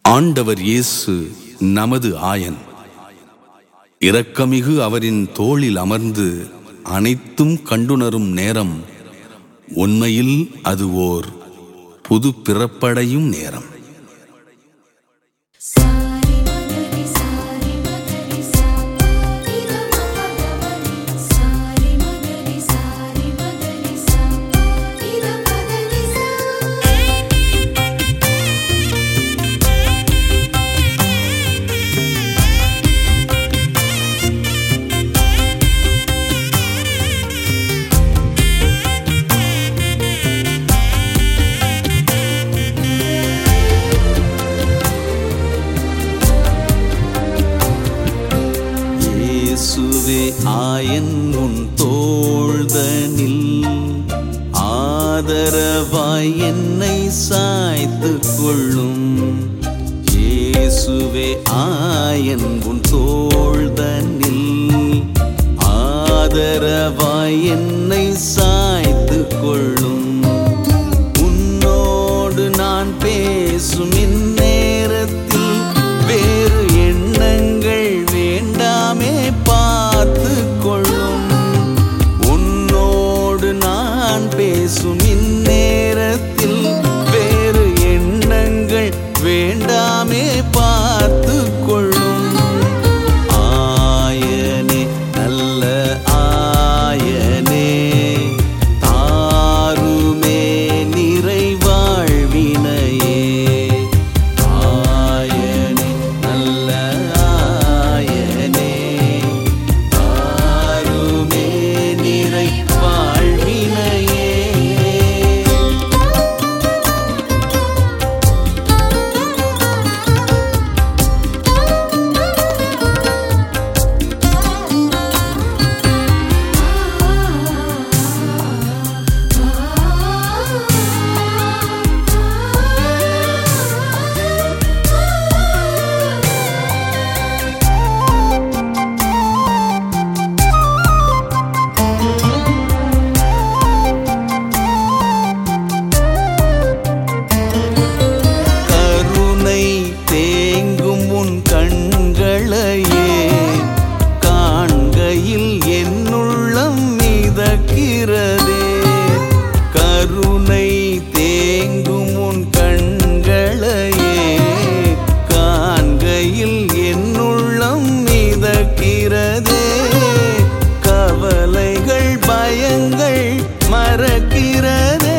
ஆண்டவர் இயேசு நமது ஆயன் இரக்கமிகு அவரின் தோளில் அமர்ந்து அனைத்தும் கண்டுணரும் நேரம் உண்மையில் அது ஓர் புது பிறப்படையும் நேரம் சாரி மகரி சாரி மகரி சாரி மகரி சாரி மகரி சாரி மகரி சாரி மகரி இயேசுவே ஆயன் உன் தோள்தனில் ஆதரவாய் என்னை சாய்த்து கொள்ளும் இயேசுவே ஆயன் உன் தோள்தனில் ஆதரவாய் என்னை சாய்த்து கொள்ளும் உன்னோடு நான் பேசும் இந்நேரத்தில் வேறு எண்ணங்கள் வேண்டாமே பார்த்து கொள்ளும் உன்னோடு நான் பேசும் இந்நேரத்தில் வேறு எண்ணங்கள் வேண்டாமே பார்த்து கொள்ளும் ஆயனே நல்ல ஆயனே தாருமே நிறைவாழ்வினையே ஆயனே நல்ல ஆயனே தாருமே நிறைவாழ்வினையே கருணை தேங்கும் உன் கண்களையே காண்கையில் என்னுள்ளம் மிதக்கிறதே கருணை தேங்கும் உன் கண்களையே காண்கையில் என்னுள்ளம் மிதக்கிறதே கவலைகள் பயங்கள் மறக்கிறதே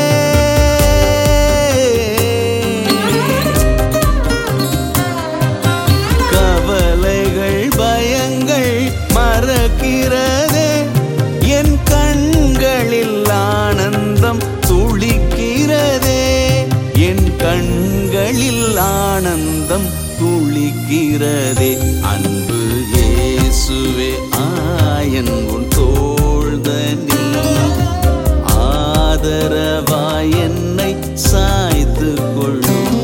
கவலைகள் பயங்கள் மறக்கிறதே என் கண்களில் ஆனந்தம் துளிக்கிறதே என் கண்களில் ஆனந்தம் துளிக்கிறதே அன்பு இயேசுவே ஆயன் உன் தோள்தனில் ஆதரவாய் என்னை சாய்த்து கொள்ளும்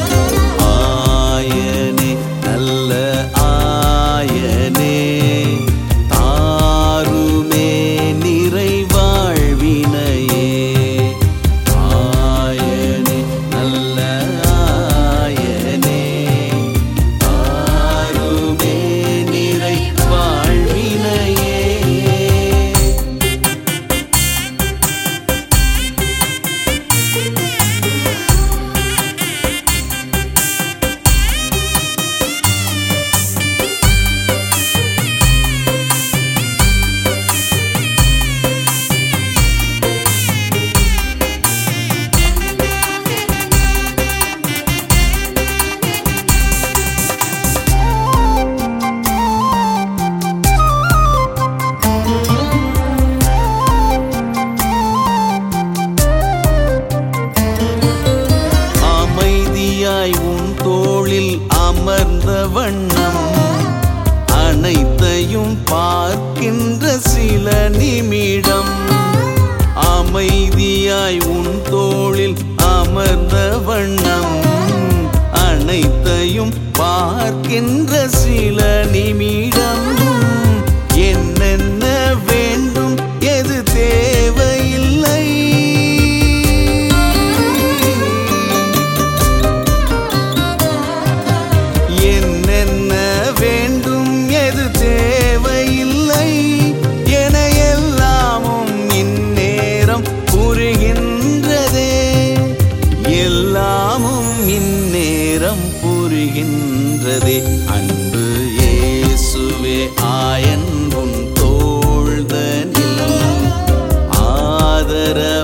ஆயனே நல்ல ஆயனே தாருமே நிறைவாழ்வினையே ஆயனே நல்ல ஆயனே தாருமே நிறைவாழ்வினையே அமைதியாய் உன் தோளில் அமர்ந்த வண்ணம் அனைத்தையும் பார்க்கின்ற சில நிமிடம் அமைதியாய் உன் தோளில் அமர்ந்த வண்ணம் அனைத்தையும் பார்க்கின்ற சில நிமிடம் என்னென்ன வேண்டும் எது தேவையில்லை நேரம் புரிகின்றதே அன்பு இயேசுவே ஆயன் உன் தோழ்தனில் ஆதரவாயிருப்பேன்